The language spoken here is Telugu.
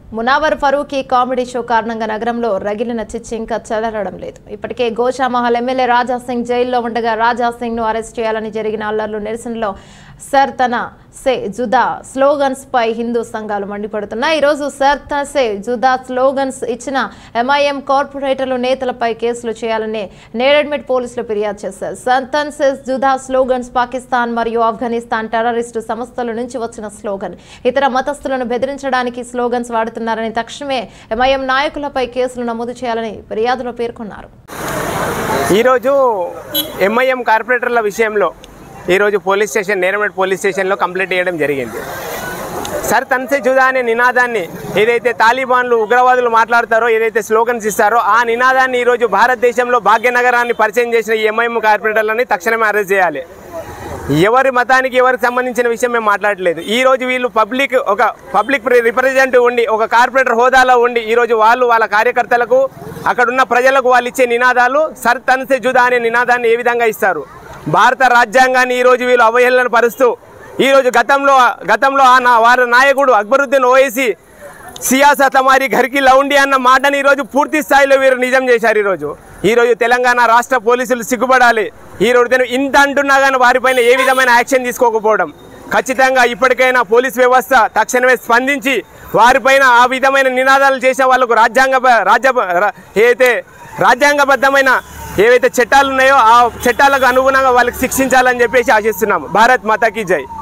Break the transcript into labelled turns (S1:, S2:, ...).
S1: మునావర్ ఫరూకీ కామెడీ షో కారణంగా నగరంలో రగిలిన చిచ్చు ఇంకా చెలరడం లేదు ఇప్పటికే గోషామహల్ ఎమ్మెల్యే రాజా సింగ్ జైల్లో ఉండగా రాజా సింగ్ ను అరెస్ట్ చేయాలని జరిగిన అల్లర్లు నిరసనలో సర్ తన సే జుదా స్లోగన్స్ పై హిందూ సంఘాలు మండిపడుతున్నాయి ఈరోజు సర్ త సే జుదా స్లోగన్స్ ఇచ్చిన ఎంఐఎం కార్పొరేటర్లు నేతలపై కేసులు చేయాలని నేరెడ్మిట్ పోలీసులు ఫిర్యాదు చేశారు సంతన్ సే జుదా స్లోగన్స్ పాకిస్తాన్ మరియు ఆఫ్ఘనిస్తాన్ టెర్రరిస్టు సంస్థల నుంచి వచ్చిన స్లోగన్ ఇతర మతస్థులను బెదిరించడానికి స్లోగన్స్ వాడుతున్నారని తక్షణమే ఎంఐఎం నాయకులపై కేసులు నమోదు చేయాలని ఫిర్యాదులో పేర్కొన్నారు
S2: ఈరోజు ఎంఐఎం కార్పొరేటర్ల విషయంలో ఈరోజు పోలీస్ స్టేషన్ నేరమెట్ పోలీస్ స్టేషన్లో కంప్లైంట్ చేయడం జరిగింది సర్ తన్సే జుదా అనే నినాదాన్ని ఏదైతే తాలిబాన్లు ఉగ్రవాదులు మాట్లాడతారో ఏదైతే స్లోగన్స్ ఇస్తారో ఆ నినాదాన్ని ఈరోజు భారతదేశంలో భాగ్యనగరాన్ని పరిచయం చేసిన ఈ ఎంఐఎం కార్పొరేటర్లని తక్షణమే అరెస్ట్ చేయాలి ఎవరి మతానికి ఎవరికి సంబంధించిన విషయం మేము మాట్లాడలేదు ఈ రోజు వీళ్ళు పబ్లిక్ ఒక పబ్లిక్ రిప్రజెంటేటివ్ ఉండి ఒక కార్పొరేటర్ హోదాలో ఉండి ఈ రోజు వాళ్ళు వాళ్ళ కార్యకర్తలకు అక్కడున్న ప్రజలకు వాళ్ళు ఇచ్చే నినాదాలు సర్ తన్సే జుదా అనే నినాదాన్ని ఏ విధంగా ఇస్తారు భారత రాజ్యాంగాన్ని ఈ రోజు వీళ్ళు అవహేళన పరుస్తూ ఈరోజు గతంలో గతంలో ఆ నా వారి నాయకుడు అక్బరుద్దీన్ ఓవైసీ సియాసత్ హమారి ఘర్కి లౌండి అన్న మాటని ఈరోజు పూర్తి స్థాయిలో వీరు నిజం చేశారు ఈరోజు ఈరోజు తెలంగాణ రాష్ట్ర పోలీసులు సిగ్గుపడాలి ఈ రోజు ఇంత అంటున్నా కానీ వారిపైన ఏ విధమైన యాక్షన్ తీసుకోకపోవడం ఖచ్చితంగా ఇప్పటికైనా పోలీస్ వ్యవస్థ తక్షణమే స్పందించి వారిపైన ఆ విధమైన నినాదాలు చేసే వాళ్ళకు రాజ్యాంగ రాజ్య రా- ఏదైతే రాజ్యాంగబద్ధమైన ఏవైతే చట్టాలు ఉన్నాయో ఆ చట్టాలకు అనుగుణంగా వాళ్ళకి శిక్షించాలని చెప్పేసి ఆశిస్తున్నాము భారత్ మాతాకి జై